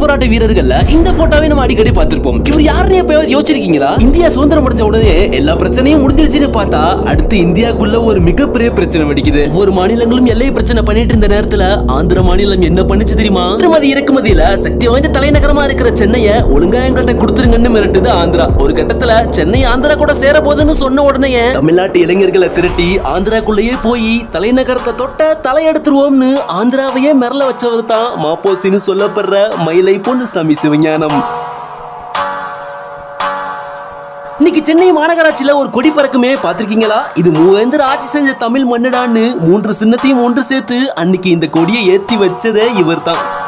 போராட்ட வீரர்கள்ல இந்த போட்டோவை நம்ம அடிக்கடி பார்த்திருப்போம் இவர் யாருன்னு எப்பயாவது யோசிச்சிருக்கீங்களா இந்தியா சுதந்திரம் அடைஞ்ச உடனே எல்லா பிரச்சனையும் முடிஞ்சிருச்சுன்னு பார்த்தா அடுத்து இந்தியாக்குள்ள ஒரு மிகப்பெரிய பிரச்சனை வெடிக்குது ஒவ்வொரு மாநிலங்களும் எல்லை பிரச்சனை பண்ணிட்டு இருந்த நேரத்துல ஆந்திர மாநிலம் என்ன பண்ணுச்சு தெரியுமா இறக்குமதி இறக்குமதியில சக்தி வாய்ந்த தலைநகரமா இருக்கிற சென்னையை ஒழுங்கா எங்கள்கிட்ட கொடுத்துருங்கன்னு மிரட்டுது ஆந்திரா ஒரு கட்டத்துல சென்னை ஆந்திரா கூட சேர போதுன்னு சொன்ன உடனே தமிழ்நாட்டு இளைஞர்களை திரட்டி ஆந்திராக்குள்ளேயே போய் தலைநகரத்தை தொட்ட தலையெடுத்துருவோம்னு ஆந்திராவையே மிரள வச்சவர் தான் மாப்போசின்னு சொல்லப்படுற மயிலை பொன்னுசாமி சிவஞானம் இன்னைக்கு சென்னை மாநகராட்சியில ஒரு கொடி பறக்குமே பாத்திருக்கீங்களா இது மூவேந்தர் ஆட்சி செஞ்ச தமிழ் மன்னடான்னு மூன்று சின்னத்தையும் ஒன்று சேர்த்து அன்னைக்கு இந்த கொடியை ஏத்தி வச்சதே இவர் தான்